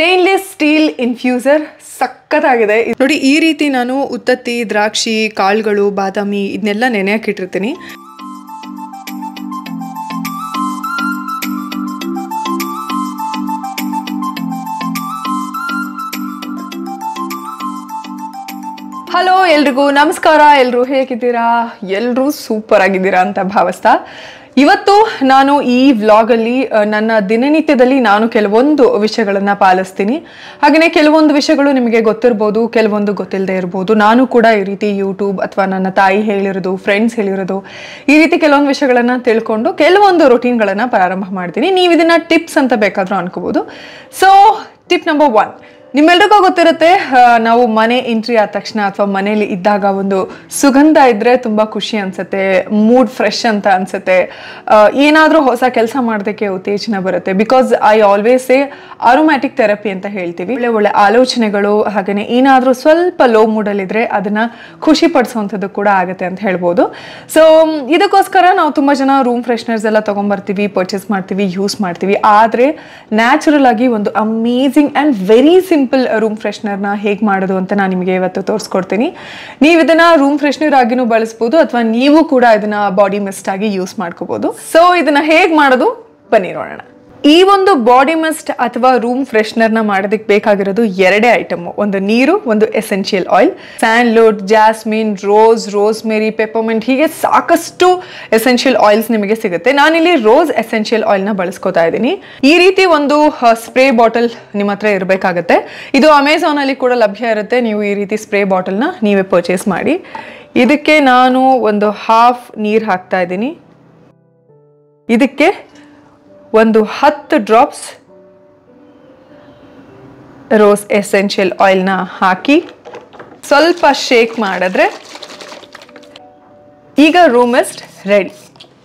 stainless steel ಇನ್ಫ್ಯೂಸರ್ ಸಖತ್ತಾಗಿದೆ ನೋಡಿ ಈ ರೀತಿ ನಾನು ಉತ್ತತ್ತಿ ದ್ರಾಕ್ಷಿ ಕಾಳುಗಳು ಬಾದಾಮಿ ಇದನ್ನೆಲ್ಲ ನೆನೆಯಕ್ಕಿಟ್ಟಿರ್ತೀನಿ ಹಲೋ ಎಲ್ರಿಗೂ ನಮಸ್ಕಾರ ಎಲ್ಲರೂ ಹೇಗಿದ್ದೀರಾ ಎಲ್ಲರೂ ಸೂಪರ್ ಆಗಿದ್ದೀರಾ ಅಂತ ಭಾವಿಸ್ತಾ ಇವತ್ತು ನಾನು ಈ ವ್ಲಾಗಲ್ಲಿ ಅ, ನನ್ನ ದಿನನಿತ್ಯದಲ್ಲಿ ನಾನು ಕೆಲವೊಂದು ವಿಷಯಗಳನ್ನು ಪಾಲಿಸ್ತೀನಿ ಹಾಗೆಯೇ ಕೆಲವೊಂದು ವಿಷಯಗಳು ನಿಮಗೆ ಗೊತ್ತಿರ್ಬೋದು ಕೆಲವೊಂದು ಗೊತ್ತಿಲ್ಲದೆ ಇರ್ಬೋದು ನಾನು ಕೂಡ ಈ ರೀತಿ ಯೂಟ್ಯೂಬ್ ಅಥವಾ ನನ್ನ ತಾಯಿ ಹೇಳಿರೋದು ಫ್ರೆಂಡ್ಸ್ ಹೇಳಿರೋದು ಈ ರೀತಿ ಕೆಲವೊಂದು ವಿಷಯಗಳನ್ನು ತಿಳ್ಕೊಂಡು ಕೆಲವೊಂದು ರೊಟೀನ್ಗಳನ್ನು ಪ್ರಾರಂಭ ಮಾಡ್ತೀನಿ ನೀವು ಇದನ್ನ ಟಿಪ್ಸ್ ಅಂತ ಬೇಕಾದರೂ ಅನ್ಕೋಬೋದು ಸೊ ಟಿಪ್ ನಂಬರ್ ಒನ್ ನಿಮ್ಮೆಲ್ರಿಗೂ ಗೊತ್ತಿರುತ್ತೆ ಆ, ನಾವು ಮನೆ ಎಂಟ್ರಿ ಆದ ತಕ್ಷಣ ಅಥವಾ ಮನೇಲಿ ಇದ್ದಾಗ ಒಂದು ಸುಗಂಧ ಇದ್ರೆ ತುಂಬಾ ಖುಷಿ ಅನ್ಸುತ್ತೆ ಮೂಡ್ ಫ್ರೆಶ್ ಅಂತ ಅನ್ಸುತ್ತೆ ಏನಾದರೂ ಹೊಸ ಕೆಲಸ ಮಾಡೋದಕ್ಕೆ ಉತ್ತೇಜನ ಬರುತ್ತೆ because I always say aromatic therapy ಅಂತ ಹೇಳ್ತೀವಿ ಒಳ್ಳೆ ಒಳ್ಳೆ ಆಲೋಚನೆಗಳು ಹಾಗೆಯೇ ಏನಾದರೂ ಸ್ವಲ್ಪ ಲೋ ಮೂಡಲ್ಲಿದ್ರೆ ಅದನ್ನ ಖುಷಿ ಪಡಿಸುವಂಥದ್ದು ಕೂಡ ಆಗುತ್ತೆ ಅಂತ ಹೇಳ್ಬೋದು ಸೊ ಇದಕ್ಕೋಸ್ಕರ ನಾವು ತುಂಬ ಜನ ರೂಮ್ ಫ್ರೆಶ್ನರ್ಸ್ ಎಲ್ಲ ತೊಗೊಂಬರ್ತೀವಿ ಪರ್ಚೇಸ್ ಮಾಡ್ತೀವಿ ಯೂಸ್ ಮಾಡ್ತೀವಿ ಆದರೆ ನ್ಯಾಚುರಲ್ ಆಗಿ ಒಂದು amazing and very simple room ಫ್ರೆಶ್ನರ್ನ ಹೇಗೆ ಮಾಡೋದು ಅಂತ ನಾನು ನಿಮಗೆ ಇವತ್ತು ತೋರಿಸ್ಕೊಡ್ತೀನಿ ನೀವು ಇದನ್ನ ರೂಮ್ ಫ್ರೆಶ್ನರ್ ಆಗಿನೂ ಬಳಸ್ಬೋದು ಅಥವಾ ನೀವು ಕೂಡ ಇದನ್ನ ಬಾಡಿ ಮಿಸ್ಟ್ ಆಗಿ ಯೂಸ್ ಮಾಡ್ಕೋಬೋದು ಸೊ ಇದನ್ನ ಹೇಗೆ ಮಾಡೋದು ಬನ್ನಿ ನೋಡೋಣ ಈ ಒಂದು ಬಾಡಿ ಮಸ್ಟ್ ಅಥವಾ ರೂಮ್ ಫ್ರೆಶ್ನರ್ನ ಮಾಡೋದಕ್ಕೆ ಬೇಕಾಗಿರೋದು ಎರಡೇ ಐಟಮ್ ಒಂದು ನೀರು ಒಂದು essential oil sandalwood jasmine rose rosemary peppermint ಹೀಗೆ ಸಾಕಷ್ಟು ಎಸೆನ್ಷಿಯಲ್ ಆಯಿಲ್ಸ್ ನಿಮಗೆ ಸಿಗುತ್ತೆ ನಾನಿಲ್ಲಿ ರೋಸ್ ಎಸೆನ್ಷಿಯಲ್ ಆಯಿಲ್ನ ಬಳಸ್ಕೊತಾ ಇದ್ದೀನಿ ಈ ರೀತಿ ಒಂದು ಸ್ಪ್ರೇ ಬಾಟಲ್ ನಿಮ್ಮ ಹತ್ರ ಇರಬೇಕಾಗತ್ತೆ ಇದು ಅಮೆಝಾನ್ ಅಲ್ಲಿ ಕೂಡ ಲಭ್ಯ ಇರುತ್ತೆ ನೀವು ಈ ರೀತಿ ಸ್ಪ್ರೇ ಬಾಟಲ್ನ ನೀವೇ ಪರ್ಚೇಸ್ ಮಾಡಿ ಇದಕ್ಕೆ ನಾನು ಒಂದು ಹಾಫ್ ನೀರು ಹಾಕ್ತಾ ಇದ್ದೀನಿ ಇದಕ್ಕೆ ಒಂದು ಹತ್ತು ಡ್ರಾಪ್ಸ್ ರೋಸ್ ಎಸೆನ್ಷಿಯಲ್ ಆಯಿಲ್ನ ಹಾಕಿ ಸ್ವಲ್ಪ ಶೇಕ್ ಮಾಡಿದ್ರೆ ಈಗ ರೂಮೆಸ್ಟ್ ರೆಡಿ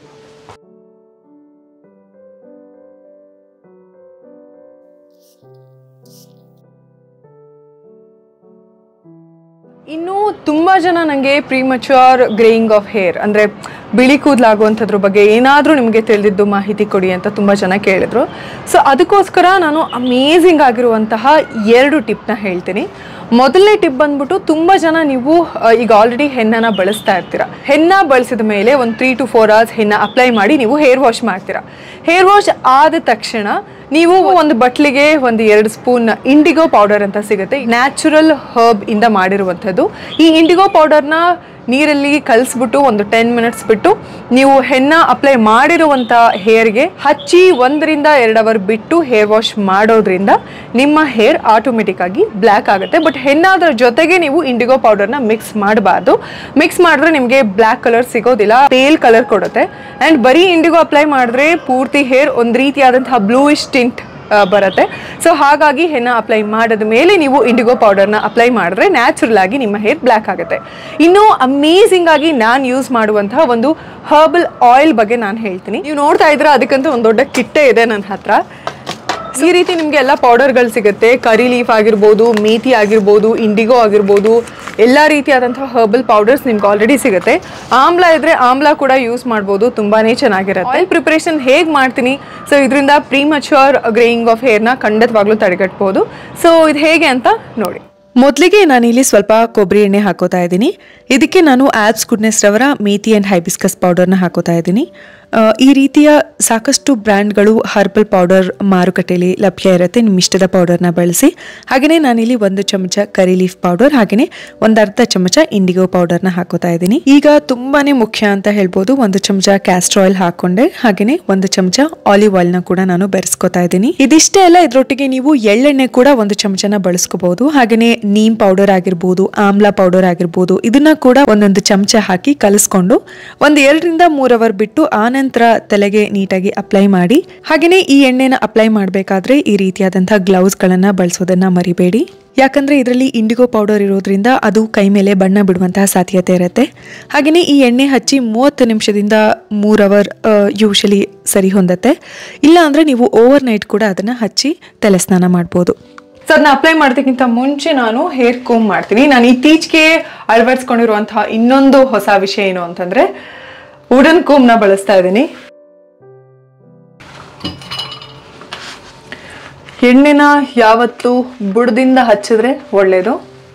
ಇನ್ನು ತುಂಬ ಜನ ನನಗೆ ಪ್ರೀಮಚ್ಯೂರ್ ಗ್ರೇಯಿಂಗ್ ಆಫ್ ಹೇರ್ ಅಂದರೆ ಬಿಳಿ ಕೂದಲಾಗುವಂಥದ್ರ ಬಗ್ಗೆ ಏನಾದರೂ ನಿಮಗೆ ತಿಳಿದಿದ್ದು ಮಾಹಿತಿ ಕೊಡಿ ಅಂತ ತುಂಬ ಜನ ಕೇಳಿದ್ರು ಸೊ ಅದಕ್ಕೋಸ್ಕರ ನಾನು ಅಮೇಝಿಂಗ್ ಆಗಿರುವಂತಹ ಎರಡು ಟಿಪ್ನ ಹೇಳ್ತೀನಿ ಮೊದಲನೇ ಟಿಪ್ ಬಂದ್ಬಿಟ್ಟು ತುಂಬ ಜನ ನೀವು ಆ, ಈಗ ಆಲ್ರೆಡಿ ಹೆನ್ನನ ಬಳಸ್ತಾ ಇರ್ತೀರ ಹೆನ್ನ ಬಳಸಿದ ಮೇಲೆ ಒಂದು three to four hours henna apply ಮಾಡಿ ನೀವು ಹೇರ್ ವಾಶ್ ಮಾಡ್ತೀರಾ ಹೇರ್ ವಾಶ್ ಆದ ತಕ್ಷಣ ನೀವು ಒಂದು ಬಟ್ಲಿಗೆ ಒಂದು ಎರಡು ಸ್ಪೂನ್ ಇಂಡಿಗೋ ಪೌಡರ್ ಅಂತ ಸಿಗುತ್ತೆ ನ್ಯಾಚುರಲ್ ಹರ್ಬ್ ಇಂದ ಮಾಡಿರುವಂಥದ್ದು ಈ ಇಂಡಿಗೋ ಪೌಡರ್ನ ನೀರಲ್ಲಿ ಕಲಿಸ್ಬಿಟ್ಟು ಒಂದು ಟೆನ್ ಮಿನಿಟ್ಸ್ ಬಿಟ್ಟು ನೀವು ಹೆನ್ನ ಅಪ್ಲೈ ಮಾಡಿರುವಂಥ ಹೇರ್ಗೆ ಹಚ್ಚಿ ಒಂದರಿಂದ ಎರಡು ಅವರ್ ಬಿಟ್ಟು ಹೇರ್ ವಾಶ್ ಮಾಡೋದ್ರಿಂದ ನಿಮ್ಮ ಹೇರ್ ಆಟೋಮೆಟಿಕ್ ಆಗಿ ಬ್ಲ್ಯಾಕ್ ಆಗುತ್ತೆ ಬಟ್ ಹೆನ್ನಾದ್ರ ಜೊತೆಗೆ ನೀವು ಇಂಡಿಗೋ ಪೌಡರ್ನ ಮಿಕ್ಸ್ ಮಾಡಬಾರ್ದು ಮಿಕ್ಸ್ ಮಾಡಿದ್ರೆ ನಿಮಗೆ ಬ್ಲ್ಯಾಕ್ ಕಲರ್ ಸಿಗೋದಿಲ್ಲ ಪೇಲ್ ಕಲರ್ ಕೊಡುತ್ತೆ ಆ್ಯಂಡ್ ಬರೀ ಇಂಡಿಗೋ ಅಪ್ಲೈ ಮಾಡಿದ್ರೆ ಪೂರ್ತಿ ಹೇರ್ ಒಂದು ರೀತಿಯಾದಂತಹ ಬ್ಲೂಯಿಶ್ ಟಿಂಟ್ ಆ, ಬರುತ್ತೆ ಸೊ ಹಾಗಾಗಿ ಹೆನ್ನ ಅಪ್ಲೈ ಮಾಡಿದ ಮೇಲೆ ನೀವು ಇಂಡಿಗೋ ಪೌಡರ್ನ ಅಪ್ಲೈ ಮಾಡಿದ್ರೆ ನ್ಯಾಚುರಲ್ ಆಗಿ ನಿಮ್ಮ ಹೇರ್ ಬ್ಲ್ಯಾಕ್ ಆಗುತ್ತೆ ಇನ್ನು ಅಮೇಝಿಂಗ್ ಆಗಿ ನಾನು ಯೂಸ್ ಮಾಡುವಂತಹ ಒಂದು ಹರ್ಬಲ್ ಆಯಿಲ್ ಬಗ್ಗೆ ನಾನು ಹೇಳ್ತೀನಿ ನೀವು ನೋಡ್ತಾ ಇದ್ರೆ ಅದಕ್ಕಂತ ಒಂದು ದೊಡ್ಡ ಕಿಟ್ಟೆ ಇದೆ ನನ್ನ ಹತ್ರ ಈ ರೀತಿ ನಿಮಗೆ ಎಲ್ಲ ಪೌಡರ್ಗಳು ಸಿಗುತ್ತೆ ಕರಿ ಲೀಫ್ ಆಗಿರ್ಬೋದು ಮೇಥಿ ಆಗಿರ್ಬೋದು ಇಂಡಿಗೋ ಆಗಿರ್ಬೋದು ಎಲ್ಲ ರೀತಿಯಾದಂತಹ ಹರ್ಬಲ್ ಪೌಡರ್ಸ್ ನಿಮ್ಗೆ ಆಲ್ರೆಡಿ ಸಿಗುತ್ತೆ ಆಮ್ಲ ಇದ್ರೆ ಆಮ್ಲ ಕೂಡ ಯೂಸ್ ಮಾಡ್ಬೋದು ತುಂಬಾನೇ ಚೆನ್ನಾಗಿರುತ್ತೆ ಆಯಿಲ್ ಪ್ರಿಪರೇಷನ್ ಹೇಗೆ ಮಾಡ್ತೀನಿ ಸೊ ಇದರಿಂದ ಪ್ರೀಮಚ್ಯೂರ್ ಗ್ರೇಯಿಂಗ್ ಆಫ್ ಹೇರ್ನ ಖಂಡಿತವಾಗ್ಲೂ ತಡೆಗಟ್ಬೋದು ಸೊ ಇದು ಹೇಗೆ ಅಂತ ನೋಡಿ ಮೊದಲಿಗೆ ನಾನಿಲ್ಲಿ ಸ್ವಲ್ಪ ಕೊಬ್ಬರಿ ಎಣ್ಣೆ ಹಾಕೋತಾ ಇದ್ದೀನಿ ಇದಕ್ಕೆ ನಾನು ಆ್ಯಬ್ಸ್ ಗುಡ್ನೆಸ್ ರವರ ಮೇಥಿ ಆ್ಯಂಡ್ ಹೈಬಿಸ್ಕಸ್ ಪೌಡರ್ನ ಹಾಕೋತಾ ಇದ್ದೀನಿ ಆ, ಈ ರೀತಿಯ ಸಾಕಷ್ಟು ಬ್ರ್ಯಾಂಡ್ಗಳು ಹರ್ಬಲ್ ಪೌಡರ್ ಮಾರುಕಟ್ಟೆಯಲ್ಲಿ ಲಭ್ಯ ಇರುತ್ತೆ ನಿಮ್ಮ ಇಷ್ಟದ ಪೌಡರ್ನ ಬಳಸಿ ಹಾಗೆಯೇ ನಾನಿಲ್ಲಿ ಒಂದು ಚಮಚ ಕರಿ ಲೀಫ್ ಪೌಡರ್ ಹಾಗೆಯೇ ಒಂದು ಅರ್ಧ ಚಮಚ ಇಂಡಿಗೋ ಪೌಡರ್ನ ಹಾಕೋತಾ ಇದ್ದೀನಿ ಈಗ ತುಂಬಾನೇ ಮುಖ್ಯ ಅಂತ ಹೇಳ್ಬೋದು ಒಂದು ಚಮಚ ಕ್ಯಾಸ್ಟ್ರ್ ಆಯಿಲ್ ಹಾಕೊಂಡೆ ಹಾಗೆಯೇ ಒಂದು ಚಮಚ ಆಲಿವ್ ಆಯಿಲ್ನ ಕೂಡ ನಾನು ಬೆರೆಸ್ಕೊತಾ ಇದ್ದೀನಿ ಇದಿಷ್ಟೇ ಅಲ್ಲ ಇದರೊಟ್ಟಿಗೆ ನೀವು ಎಳ್ಳೆಣ್ಣೆ ಕೂಡ ಒಂದು ಚಮಚನ ಬಳಸ್ಕೋಬಹುದು ಹಾಗೆಯೇ ನೀಮ್ ಪೌಡರ್ ಆಗಿರ್ಬೋದು ಆಮ್ಲ ಪೌಡರ್ ಆಗಿರ್ಬೋದು ಇದನ್ನ ಕೂಡ ಒಂದೊಂದು ಚಮಚ ಹಾಕಿ ಕಲಿಸ್ಕೊಂಡು ಒಂದು ಎರಡರಿಂದ ಮೂರ್ ಅವರ್ ಬಿಟ್ಟು ಆನಂತರ ತಲೆಗೆ ನೀಟಾಗಿ ಅಪ್ಲೈ ಮಾಡಿ ಹಾಗೆಯೇ ಈ ಎಣ್ಣೆನ ಅಪ್ಲೈ ಮಾಡಬೇಕಾದ್ರೆ ಈ ರೀತಿಯಾದಂತಹ ಗ್ಲೌಸ್ಗಳನ್ನ ಬಳಸೋದನ್ನ ಮರಿಬೇಡಿ ಯಾಕಂದ್ರೆ ಇದರಲ್ಲಿ ಇಂಡಿಗೋ ಪೌಡರ್ ಇರೋದ್ರಿಂದ ಅದು ಕೈ ಮೇಲೆ ಬಣ್ಣ ಬಿಡುವಂತಹ ಸಾಧ್ಯತೆ ಇರುತ್ತೆ ಹಾಗೆಯೇ ಈ ಎಣ್ಣೆ ಹಚ್ಚಿ ಮೂವತ್ತು ನಿಮಿಷದಿಂದ ಮೂರ್ ಅವರ್ ಯೂಶಲಿ ಸರಿ ಹೊಂದತ್ತೆ ಇಲ್ಲ ಅಂದ್ರೆ ನೀವು ಓವರ್ ನೈಟ್ ಕೂಡ ಅದನ್ನ ಹಚ್ಚಿ ತಲೆ ಸ್ನಾನ ಮಾಡ್ಬೋದು ಸೊ ಅದನ್ನ ಅಪ್ಲೈ ಮಾಡೋದಕ್ಕಿಂತ ಮುಂಚೆ ನಾನು ಹೇರ್ ಕೋಮ್ ಮಾಡ್ತೀನಿ ನಾನು ಇತ್ತೀಚೆಗೆ ಅಳವಡಿಸ್ಕೊಂಡಿರುವಂತಹ ಇನ್ನೊಂದು ಹೊಸ ವಿಷಯ ಏನು ಅಂತಂದ್ರೆ ವುಡನ್ ಕೋಮ್ನ ಬಳಸ್ತಾ ಇದ್ದೀನಿ ಎಣ್ಣೆನ ಯಾವತ್ತು ಬುಡದಿಂದ ಹಚ್ಚಿದ್ರೆ ಒಳ್ಳೆಯದು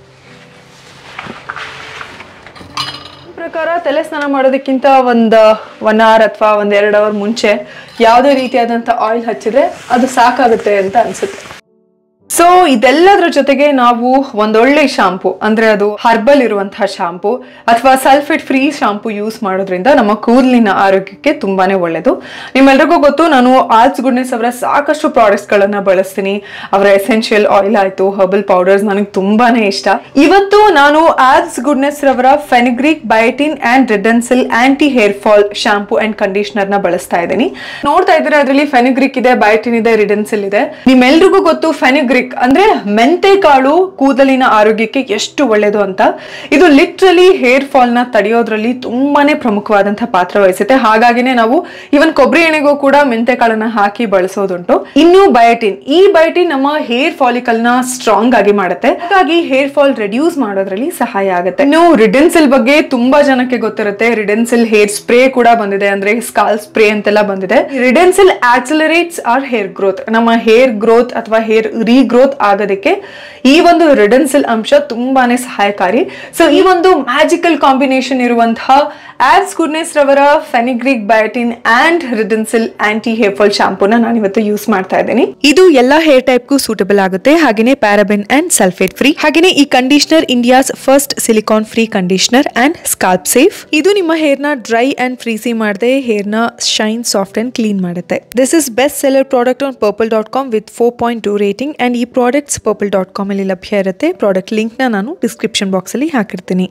ಪ್ರಕಾರ ತಲೆ ಸ್ನಾನ ಮಾಡೋದಕ್ಕಿಂತ ಒಂದು ಒನ್ ಅವರ್ ಅಥವಾ ಒಂದು ಎರಡು ಅವರ್ ಮುಂಚೆ ಯಾವುದೇ ರೀತಿಯಾದಂಥ ಆಯಿಲ್ ಹಚ್ಚಿದ್ರೆ ಅದು ಸಾಕಾಗುತ್ತೆ ಅಂತ ಅನ್ಸುತ್ತೆ ಸೊ ಇದೆಲ್ಲದರ ಜೊತೆಗೆ ನಾವು ಒಂದೊಳ್ಳೆ ಶಾಂಪು ಅಂದ್ರೆ ಅದು ಹರ್ಬಲ್ ಇರುವಂತಹ ಶಾಂಪು ಅಥವಾ ಸಲ್ಫೇಟ್ ಫ್ರೀ ಶಾಂಪು ಯೂಸ್ ಮಾಡೋದ್ರಿಂದ ನಮ್ಮ ಕೂದಲಿನ ಆರೋಗ್ಯಕ್ಕೆ ತುಂಬಾನೇ ಒಳ್ಳೆಯದು ನಿಮ್ಮೆಲ್ರಿಗೂ ಗೊತ್ತು ನಾನು ಆಲ್ಸ್ ಗುಡ್ನೆಸ್ ಅವರ ಸಾಕಷ್ಟು ಪ್ರಾಡಕ್ಟ್ಸ್ ಗಳನ್ನ ಬಳಸ್ತೀನಿ ಅವರ ಎಸೆನ್ಷಿಯಲ್ ಆಯಿಲ್ ಆಯ್ತು ಹರ್ಬಲ್ ಪೌಡರ್ಸ್ ನನಗೆ ತುಂಬಾನೇ ಇಷ್ಟ ಇವತ್ತು ನಾನು ಆಲ್ಸ್ ಗುಡ್ನೆಸ್ ರವರ fenugreek biotin and redensyl anti hair fall shampoo and conditioner ನ ಬಳಸ್ತಾ ಇದ್ದೀನಿ ನೋಡ್ತಾ ಇದ್ರೆ ಅದರಲ್ಲಿ ಫೆನಿಗ್ರಿಕ್ ಇದೆ ಬಯೋಟಿನ್ ಇದೆ ರಿಡನ್ಸಿಲ್ ಇದೆ ನಿಮ್ಮೆಲ್ರಿಗೂ ಗೊತ್ತು ಫೆನಿಗ್ರಿಕ್ ಅಂದ್ರೆ ಮೆಂತೆ ಕಾಳು ಕೂದಲಿನ ಆರೋಗ್ಯಕ್ಕೆ ಎಷ್ಟು ಒಳ್ಳೆಯದು ಅಂತ ಇದು ಲಿಟ್ರಲಿ ಹೇರ್ ಫಾಲ್ ನ ತಡೆಯೋದ್ರಲ್ಲಿ ತುಂಬಾನೇ ಪ್ರಮುಖವಾದಂತಹ ಪಾತ್ರ ವಹಿಸುತ್ತೆ ಹಾಗಾಗಿನೇ ನಾವು ಇವನ್ ಕೊಬ್ಬರಿ ಎಣ್ಣೆಗೂ ಕೂಡ ಮೆಂತೆ ಕಾಳನ್ನ ಹಾಕಿ ಬಳಸೋದುಂಟು ಇನ್ನು ಬಯೋಟಿನ್ ಈ ಬಯೋಟಿನ್ ನಮ್ಮ ಹೇರ್ ಫಾಲಿಕಲ್ ನ ಸ್ಟ್ರಾಂಗ್ ಆಗಿ ಮಾಡುತ್ತೆ ಹಾಗಾಗಿ ಹೇರ್ ಫಾಲ್ ರೆಡ್ಯೂಸ್ ಮಾಡೋದ್ರಲ್ಲಿ ಸಹಾಯ ಆಗುತ್ತೆ ಇನ್ನು ರಿಡೆನ್ಸಿಲ್ ಬಗ್ಗೆ ತುಂಬಾ ಜನಕ್ಕೆ ಗೊತ್ತಿರುತ್ತೆ ರಿಡೆನ್ಸಿಲ್ ಹೇರ್ ಸ್ಪ್ರೇ ಕೂಡ ಬಂದಿದೆ ಅಂದ್ರೆ ಸ್ಕಾಲ್ ಸ್ಪ್ರೇ ಅಂತೆಲ್ಲ ಬಂದಿದೆ redensyl accelerates our hair growth ನಮ್ಮ ಹೇರ್ ಗ್ರೋತ್ ಅಥವಾ ಹೇರ್ ರೀಗ್ರೋತ್ ಆಗೋದಕ್ಕೆ ಈ ಒಂದು ರಿಡೆನ್ಸಿಲ್ ಅಂಶ ತುಂಬಾನೇ ಸಹಾಯಕಾರಿ ಸೊ ಈ ಒಂದು ಮ್ಯಾಜಿಕಲ್ ಕಾಂಬಿನೇಷನ್ ಇರುವಂತಹ ಆಬ್ಸ್ ಗುಡ್ನೆಸ್ ರವರ fenugreek biotin and redensyl anti hair fall ಶಾಂಪೂನ ನಾನು ಇವತ್ತು ಯೂಸ್ ಮಾಡ್ತಾ ಇದ್ದೀನಿ ಇದು ಎಲ್ಲಾ ಹೇರ್ ಟೈಪ್ಗೂ ಸೂಟಬಲ್ ಆಗುತ್ತೆ ಹಾಗೇನೆ ಪ್ಯಾರಾಬೆನ್ ಅಂಡ್ ಸಲ್ಫೇಟ್ ಫ್ರೀ ಹಾಗೇನೆ ಈ conditioner India's first silicone free conditioner and scalp safe ಇದು ನಿಮ್ಮ ಹೇರ್ ನ ಡ್ರೈ ಅಂಡ್ ಫ್ರೀಸಿ ಮಾಡದೆ ಹೇರ್ ನ ಶೈನ್ ಸಾಫ್ಟ್ ಅಂಡ್ ಕ್ಲೀನ್ ಮಾಡುತ್ತೆ this is best seller product on Purple dot com with four point two rating and ಈ products Purple dot com ಅಲ್ಲಿ ಲಭ್ಯ ಇರುತ್ತೆ ಪ್ರಾಡಕ್ಟ್ ಲಿಂಕ್ ನ ನಾನು ಡಿಸ್ಕ್ರಿಪ್ಷನ್ ಬಾಕ್ಸ್ ಅಲ್ಲಿ ಹಾಕಿರ್ತೀನಿ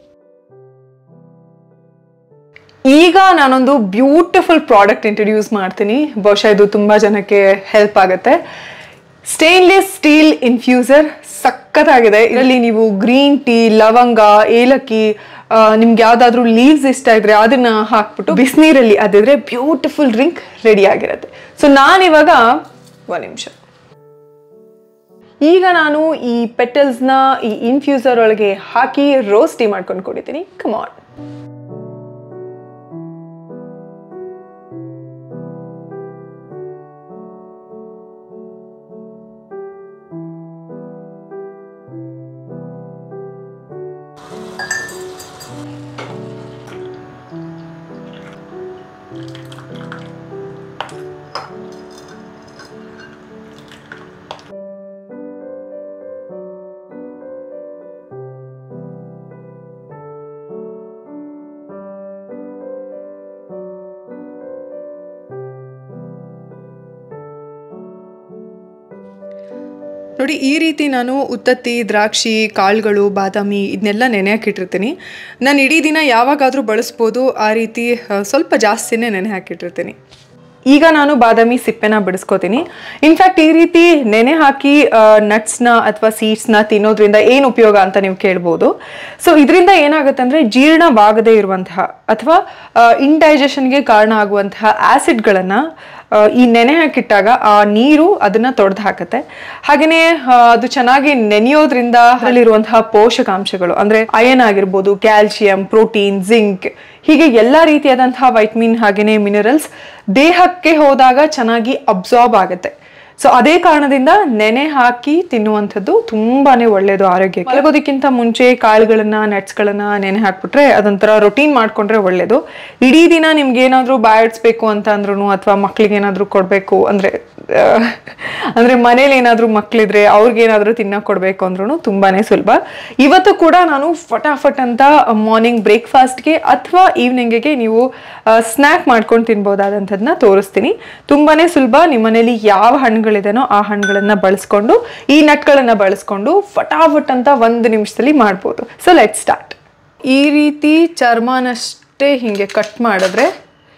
ಈಗ ನಾನೊಂದು ಬ್ಯೂಟಿಫುಲ್ ಪ್ರಾಡಕ್ಟ್ ಇಂಟ್ರೊಡ್ಯೂಸ್ ಮಾಡ್ತೀನಿ ಬಹುಶಃ ಇದು ತುಂಬ ಜನಕ್ಕೆ ಹೆಲ್ಪ್ ಆಗುತ್ತೆ ಸ್ಟೇನ್ಲೆಸ್ ಸ್ಟೀಲ್ ಇನ್ಫ್ಯೂಸರ್ ಸಖತ್ತಾಗಿದೆ ಇದರಲ್ಲಿ ನೀವು ಗ್ರೀನ್ ಟೀ ಲವಂಗ ಏಲಕ್ಕಿ ಆ, ನಿಮ್ಗೆ ಯಾವ್ದಾದ್ರು ಲೀವ್ಸ್ ಇಷ್ಟ ಇದ್ರೆ ಅದನ್ನ ಹಾಕ್ಬಿಟ್ಟು ಬಿಸಿನೀರಲ್ಲಿ ಅದಿದ್ರೆ ಬ್ಯೂಟಿಫುಲ್ ಡ್ರಿಂಕ್ ರೆಡಿ ಆಗಿರುತ್ತೆ ಸೊ ನಾನಿವಾಗ ಒಂದು ನಿಮಿಷ ಈಗ ನಾನು ಈ ಪೆಟಲ್ಸ್ನ ಈ ಇನ್ಫ್ಯೂಸರ್ ಒಳಗೆ ಹಾಕಿ ರೋಸ್ಟ್ ಟೀ ಮಾಡ್ಕೊಂಡು ಕುಡಿತೀನಿ ಕಮಾನ್ ನೋಡಿ ಈ ರೀತಿ ನಾನು ಉತ್ತತ್ತಿ ದ್ರಾಕ್ಷಿ ಕಾಳುಗಳು ಬಾದಾಮಿ ಇದನ್ನೆಲ್ಲ ನೆನೆ ಹಾಕಿಟ್ಟಿರ್ತೀನಿ ನಾನು ಇಡೀ ದಿನ ಯಾವಾಗಾದರೂ ಬಳಸ್ಬೋದು ಆ ರೀತಿ ಆ, ಸ್ವಲ್ಪ ಜಾಸ್ತಿನೇ ನೆನೆ ಹಾಕಿಟ್ಟಿರ್ತೀನಿ ಈಗ ನಾನು ಬಾದಾಮಿ ಸಿಪ್ಪೆನ ಬಿಡಿಸ್ಕೋತೀನಿ ಇನ್ಫ್ಯಾಕ್ಟ್ ಈ ರೀತಿ ನೆನೆ ಹಾಕಿ ನಟ್ಸ್ನ ಅಥವಾ ಸೀಡ್ಸ್ನ ತಿನ್ನೋದ್ರಿಂದ ಏನು ಉಪಯೋಗ ಅಂತ ನೀವು ಕೇಳ್ಬೋದು ಸೊ ಇದರಿಂದ ಏನಾಗುತ್ತೆ ಅಂದರೆ ಜೀರ್ಣವಾಗದೇ ಇರುವಂತಹ ಅಥವಾ ಇಂಡೈಜೆಷನ್ಗೆ ಕಾರಣ ಆಗುವಂತಹ ಆ್ಯಸಿಡ್ಗಳನ್ನು ಈ ನೆನೆ ಹಾಕಿಟ್ಟಾಗ ಆ ನೀರು ಅದನ್ನ ತೊಡೆದು ಹಾಕತ್ತೆ ಹಾಗೆಯೇ ಅದು ಚೆನ್ನಾಗಿ ನೆನೆಯೋದ್ರಿಂದ ಅದರಲ್ಲಿರುವಂತಹ ಪೋಷಕಾಂಶಗಳು ಅಂದ್ರೆ ಅಯನ್ ಆಗಿರ್ಬೋದು ಕ್ಯಾಲ್ಸಿಯಂ ಪ್ರೋಟೀನ್ ಜಿಂಕ್ ಹೀಗೆ ಎಲ್ಲ ರೀತಿಯಾದಂತಹ ವೈಟಮಿನ್ ಹಾಗೆಯೇ ಮಿನರಲ್ಸ್ ದೇಹಕ್ಕೆ ಹೋದಾಗ ಚೆನ್ನಾಗಿ ಅಬ್ಸಾರ್ಬ್ ಆಗುತ್ತೆ ಸೊ ಅದೇ ಕಾರಣದಿಂದ ನೆನೆ ಹಾಕಿ ತಿನ್ನುವಂಥದ್ದು ತುಂಬಾನೇ ಒಳ್ಳೆಯದು ಆರೋಗ್ಯಕ್ಕೆ ಮಲಗೋದಕ್ಕಿಂತ ಮುಂಚೆ ಕಾಳುಗಳನ್ನ ನಟ್ಸ್ಗಳನ್ನ ನೆನೆ ಹಾಕ್ಬಿಟ್ರೆ ಅದೊಂಥರ ರೊಟೀನ್ ಮಾಡ್ಕೊಂಡ್ರೆ ಒಳ್ಳೇದು ಇಡೀ ದಿನ ನಿಮ್ಗೆ ಏನಾದರೂ ಬಾಯಿಡ್ಸ್ಬೇಕು ಅಂತ ಅಂದ್ರೂ ಅಥವಾ ಮಕ್ಳಿಗೆ ಏನಾದರೂ ಕೊಡಬೇಕು ಅಂದ್ರೆ ಆ, ಅಂದ್ರೆ ಮನೇಲಿ ಏನಾದರೂ ಮಕ್ಳಿದ್ರೆ ಅವ್ರಿಗೆ ಏನಾದರೂ ತಿನ್ನಕ್ ಕೊಡಬೇಕು ಅಂದ್ರೂ ತುಂಬಾನೇ ಸುಲಭ ಇವತ್ತು ಕೂಡ ನಾನು ಫಟಾಫಟ್ ಅಂತ ಮಾರ್ನಿಂಗ್ ಬ್ರೇಕ್ಫಾಸ್ಟ್ಗೆ ಅಥವಾ ಈವ್ನಿಂಗಿಗೆ ನೀವು ಸ್ನ್ಯಾಕ್ ಮಾಡ್ಕೊಂಡು ತಿನ್ಬೋದಾದಂಥದ್ದನ್ನ ತೋರಿಸ್ತೀನಿ ತುಂಬಾನೇ ಸುಲಭ ನಿಮ್ಮ ಮನೇಲಿ ಯಾವ ಹಣ್ಣುಗಳಿದೆನೋ ಆ ಹಣ್ಣುಗಳನ್ನ ಬಳಸ್ಕೊಂಡು ಈ ನಟ್ಗಳನ್ನ ಬಳಸ್ಕೊಂಡು ಫಟಾಫಟ್ ಅಂತ ಒಂದು ನಿಮಿಷದಲ್ಲಿ ಮಾಡ್ಬೋದು ಸೊ ಲೆಟ್ ಸ್ಟಾರ್ಟ್ ಈ ರೀತಿ ಚರ್ಮನಷ್ಟೇ ಹೀಗೆ ಕಟ್ ಮಾಡಿದ್ರೆ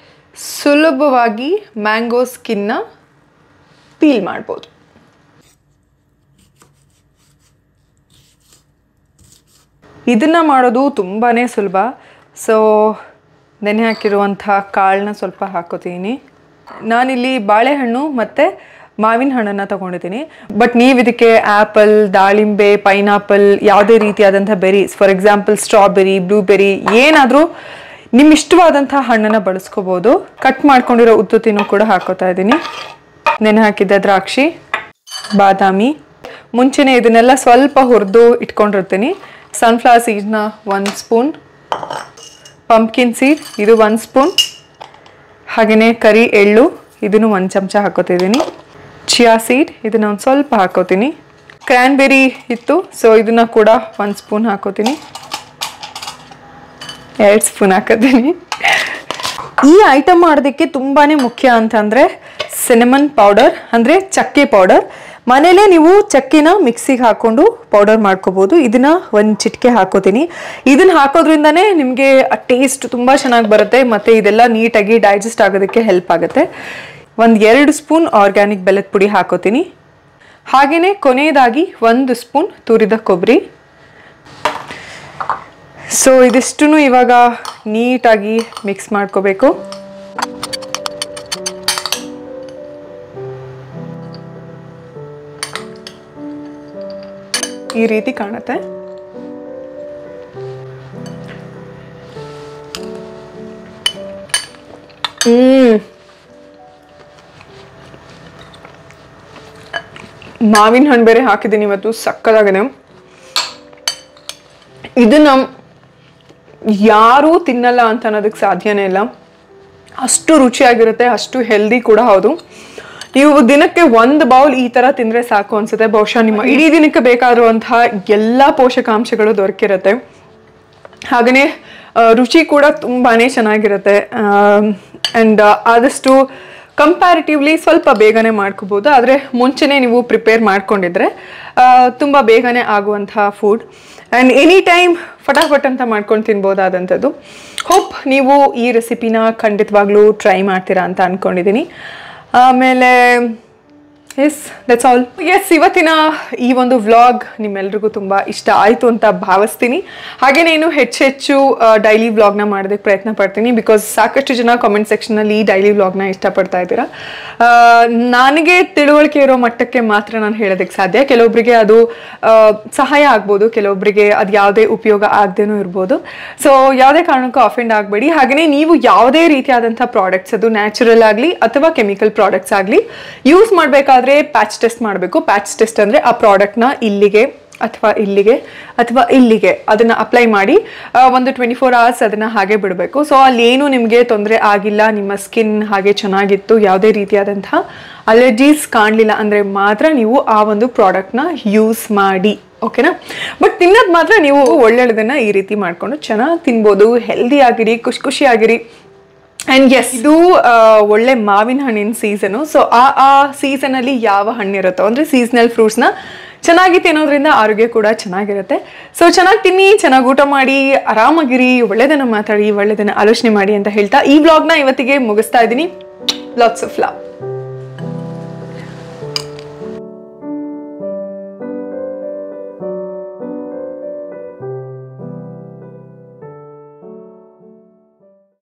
ಸುಲಭವಾಗಿ ಮ್ಯಾಂಗೋ ಸ್ಕಿನ್ನ ಪೀಲ್ ಮಾಡ್ಬೋದು ಇದನ್ನ ಮಾಡೋದು ತುಂಬಾ ಸುಲಭ ಸೊ ನೆನೆ ಹಾಕಿರುವಂಥ ಕಾಳನ್ನ ಸ್ವಲ್ಪ ಹಾಕೋತೀನಿ ನಾನಿಲ್ಲಿ ಬಾಳೆಹಣ್ಣು ಮತ್ತು ಮಾವಿನ ಹಣ್ಣನ್ನು ತಗೊಂಡಿದ್ದೀನಿ ಬಟ್ ನೀವು ಇದಕ್ಕೆ ಆ್ಯಪಲ್ ದಾಳಿಂಬೆ ಪೈನಾಪಲ್ ಯಾವುದೇ ರೀತಿಯಾದಂಥ berries for example strawberry blueberry ಏನಾದರೂ ನಿಮ್ಮ ಇಷ್ಟವಾದಂಥ ಹಣ್ಣನ್ನು ಬಳಸ್ಕೋಬೋದು ಕಟ್ ಮಾಡ್ಕೊಂಡಿರೋ ಉತ್ತುತ್ತಿನೂ ಕೂಡ ಹಾಕೋತಾ ಇದ್ದೀನಿ ನೆನೆ ಹಾಕಿದ್ದೆ ದ್ರಾಕ್ಷಿ ಬಾದಾಮಿ ಮುಂಚೆನೇ ಇದನ್ನೆಲ್ಲ ಸ್ವಲ್ಪ ಹುರಿದು ಇಟ್ಕೊಂಡಿರ್ತೀನಿ ಸನ್ಫ್ಲವರ್ ಸೀಡ್ನ ಒಂದು ಸ್ಪೂನ್ ಪಂಪ್ಕಿನ್ ಸೀಡ್ ಇದು ಒಂದು ಸ್ಪೂನ್ ಹಾಗೆಯೇ ಕರಿ ಎಳ್ಳು ಇದನ್ನು ಒಂದು ಚಮಚ ಹಾಕೋತಿದ್ದೀನಿ ಚಿಯಾ ಸೀಡ್ ಇದನ್ನ ಒಂದು ಸ್ವಲ್ಪ ಹಾಕೋತೀನಿ ಕ್ರ್ಯಾನ್ಬೆರಿ ಇತ್ತು ಸೊ ಇದನ್ನ ಕೂಡ ಒಂದು ಸ್ಪೂನ್ ಹಾಕೋತೀನಿ ಎರಡು ಸ್ಪೂನ್ ಹಾಕೋತೀನಿ ಈ ಐಟಮ್ ಮಾಡೋದಕ್ಕೆ ತುಂಬಾ ಮುಖ್ಯ ಅಂತಂದರೆ ಸಿನಮನ್ ಪೌಡರ್ ಅಂದರೆ ಚಕ್ಕೆ ಪೌಡರ್ ಮನೇಲೇ ನೀವು ಚಕ್ಕೆನ ಮಿಕ್ಸಿಗೆ ಹಾಕೊಂಡು ಪೌಡರ್ ಮಾಡ್ಕೋಬೋದು ಇದನ್ನ ಒಂದು ಚಿಟಿಕೆ ಹಾಕೋತೀನಿ ಇದನ್ನ ಹಾಕೋದ್ರಿಂದನೇ ನಿಮಗೆ ಟೇಸ್ಟ್ ತುಂಬ ಚೆನ್ನಾಗಿ ಬರುತ್ತೆ ಮತ್ತು ಇದೆಲ್ಲ ನೀಟಾಗಿ ಡೈಜೆಸ್ಟ್ ಆಗೋದಕ್ಕೆ ಹೆಲ್ಪ್ ಆಗುತ್ತೆ ಒಂದು ಎರಡು ಸ್ಪೂನ್ ಆರ್ಗ್ಯಾನಿಕ್ ಬೆಲ್ಲದ ಪುಡಿ ಹಾಕೋತೀನಿ ಹಾಗೆಯೇ ಕೊನೆಯದಾಗಿ ಒಂದು ಸ್ಪೂನ್ ತುರಿದ ಕೊಬ್ಬರಿ ಸೊ ಇದಿಷ್ಟು ಇವಾಗ ನೀಟಾಗಿ ಮಿಕ್ಸ್ ಮಾಡ್ಕೋಬೇಕು ಈ ರೀತಿ ಕಾಣುತ್ತೆ ಹ್ಮ್ ಮಾವಿನ ಹಣ್ಣು ಬೇರೆ ಹಾಕಿದ್ದೀನಿ ಇವತ್ತು ಸಕ್ಕದಾಗಿದೆ ಇದನ್ನ ಯಾರೂ ತಿನ್ನಲ್ಲ ಅಂತ ಅನ್ನೋದಕ್ಕೆ ಸಾಧ್ಯನೇ ಇಲ್ಲ ಅಷ್ಟು ರುಚಿಯಾಗಿರುತ್ತೆ ಅಷ್ಟು ಹೆಲ್ದಿ ಕೂಡ ಹೌದು ನೀವು ದಿನಕ್ಕೆ ಒಂದು ಬೌಲ್ ಈ ತರ ತಿಂದ್ರೆ ಸಾಕು ಅನ್ಸುತ್ತೆ ಬಹುಶಃ ನಿಮ್ಮ ಇಡೀ ದಿನಕ್ಕೆ ಬೇಕಾಗಿರುವಂತಹ ಎಲ್ಲ ಪೋಷಕಾಂಶಗಳು ದೊರಕಿರುತ್ತೆ ಹಾಗೆಯೇ ಆ, ರುಚಿ ಕೂಡ ತುಂಬಾನೇ ಚೆನ್ನಾಗಿರುತ್ತೆ ಆ್ಯಂಡ್ ಆದಷ್ಟು ಕಂಪ್ಯಾರಿಟಿವ್ಲಿ ಸ್ವಲ್ಪ ಬೇಗನೆ ಮಾಡ್ಕೋಬೋದು ಆದರೆ ಮುಂಚೆನೇ ನೀವು ಪ್ರಿಪೇರ್ ಮಾಡ್ಕೊಂಡಿದ್ರೆ ಆ, ತುಂಬ ಬೇಗನೆ ಆಗುವಂತಹ ಫುಡ್ ಆ್ಯಂಡ್ ಎನಿ ಟೈಮ್ ಫಟಾಫಟ್ ಅಂತ ಮಾಡ್ಕೊಂಡು ತಿನ್ಬೋದಾದಂಥದ್ದು ಹೋಪ್ ನೀವು ಈ ರೆಸಿಪಿನ ಖಂಡಿತವಾಗ್ಲೂ ಟ್ರೈ ಮಾಡ್ತೀರಾ ಅಂತ ಅಂದ್ಕೊಂಡಿದ್ದೀನಿ ಆಮೇಲೆ ಎಸ್ ದಟ್ಸ್ ಆಲ್ ಎಸ್ ಇವತ್ತಿನ ಈ ಒಂದು ವ್ಲಾಗ್ ನಿಮ್ಮೆಲ್ರಿಗೂ ತುಂಬ ಇಷ್ಟ ಆಯಿತು ಅಂತ ಭಾವಿಸ್ತೀನಿ ಹಾಗೆ ನಾನು ಹೆಚ್ಚು ಹೆಚ್ಚು ಡೈಲಿ ವ್ಲಾಗ್ನ ಮಾಡೋದಕ್ಕೆ ಪ್ರಯತ್ನ ಪಡ್ತೀನಿ ಬಿಕಾಸ್ ಸಾಕಷ್ಟು ಜನ ಕಾಮೆಂಟ್ ಸೆಕ್ಷನಲ್ಲಿ ಈ ಡೈಲಿ ವ್ಲಾಗ್ನ ಇಷ್ಟಪಡ್ತಾ ಇದ್ದೀರಾ ಆ, ನನಗೆ ತಿಳುವಳಿಕೆ ಇರೋ ಮಟ್ಟಕ್ಕೆ ಮಾತ್ರ ನಾನು ಹೇಳೋದಕ್ಕೆ ಸಾಧ್ಯ ಕೆಲವೊಬ್ಬರಿಗೆ ಅದು ಆ, ಸಹಾಯ ಆಗ್ಬೋದು ಕೆಲವೊಬ್ಬರಿಗೆ ಅದು ಯಾವುದೇ ಉಪಯೋಗ ಆಗದೇನೂ ಇರ್ಬೋದು ಸೊ ಯಾವುದೇ ಕಾರಣಕ್ಕೂ ಅಫೆಂಡ್ ಆಗಬೇಡಿ ಹಾಗೆಯೇ ನೀವು ಯಾವುದೇ ರೀತಿಯಾದಂಥ ಪ್ರಾಡಕ್ಟ್ಸ್ ಅದು ನ್ಯಾಚುರಲ್ ಆಗಲಿ ಅಥವಾ ಕೆಮಿಕಲ್ ಪ್ರಾಡಕ್ಟ್ಸ್ ಆಗಲಿ ಯೂಸ್ ಮಾಡಬೇಕಾದ್ರೆ ಪ್ಯಾಚ್ ಟೆಸ್ಟ್ ಮಾಡಬೇಕು ಪ್ಯಾಚ್ ಟೆಸ್ಟ್ ಅಂದರೆ ಆ ಪ್ರಾಡಕ್ಟ್ನ ಇಲ್ಲಿಗೆ ಅಥವಾ ಇಲ್ಲಿಗೆ ಅಥವಾ ಇಲ್ಲಿಗೆ ಅದನ್ನು ಅಪ್ಲೈ ಮಾಡಿ ಆ, ಒಂದು ಟ್ವೆಂಟಿ ಫೋರ್ ಅವರ್ಸ್ ಅದನ್ನು ಹಾಗೆ ಬಿಡಬೇಕು ಸೊ ಅಲ್ಲಿ ಏನು ನಿಮಗೆ ತೊಂದರೆ ಆಗಿಲ್ಲ ನಿಮ್ಮ ಸ್ಕಿನ್ ಹಾಗೆ ಚೆನ್ನಾಗಿತ್ತು ಯಾವುದೇ ರೀತಿಯಾದಂತಹ ಅಲರ್ಜೀಸ್ ಕಾಣಲಿಲ್ಲ ಅಂದರೆ ಮಾತ್ರ ನೀವು ಆ ಒಂದು ಪ್ರಾಡಕ್ಟ್ನ ಯೂಸ್ ಮಾಡಿ ಓಕೆನಾ ಬಟ್ ತಿನ್ನೋದು ಮಾತ್ರ ನೀವು ಒಳ್ಳೆಯದನ್ನ ಈ ರೀತಿ ಮಾಡ್ಕೊಂಡು ಚೆನ್ನಾಗಿ ತಿನ್ಬೋದು ಹೆಲ್ದಿ ಆಗಿರಿ ಖುಷಿ ಖುಷಿಯಾಗಿರಿ ಆ್ಯಂಡ್ ಎಸ್ ಇದು ಆ, ಒಳ್ಳೆ ಮಾವಿನ ಹಣ್ಣಿನ ಸೀಸನು ಸೊ ಆ ಆ ಸೀಸನಲ್ಲಿ ಯಾವ ಹಣ್ಣಿರುತ್ತೋ ಅಂದರೆ ಸೀಸನಲ್ ಫ್ರೂಟ್ಸ್ನ ಚೆನ್ನಾಗಿ ತಿನ್ನೋದ್ರಿಂದ ಆರೋಗ್ಯ ಕೂಡ ಚೆನ್ನಾಗಿರುತ್ತೆ ಸೊ ಚೆನ್ನಾಗಿ ತಿನ್ನಿ ಚೆನ್ನಾಗಿ ಊಟ ಮಾಡಿ ಆರಾಮಾಗಿರಿ ಒಳ್ಳೆದನ್ನು ಮಾತಾಡಿ ಒಳ್ಳೆದನ್ನು ಆಲೋಚನೆ ಮಾಡಿ ಅಂತ ಹೇಳ್ತಾ ಈ ವ್ಲಾಗ್ನ ಇವತ್ತಿಗೆ ಮುಗಿಸ್ತಾ ಇದ್ದೀನಿ ಲಾಟ್ಸ್ ಆಫ್ ಲವ್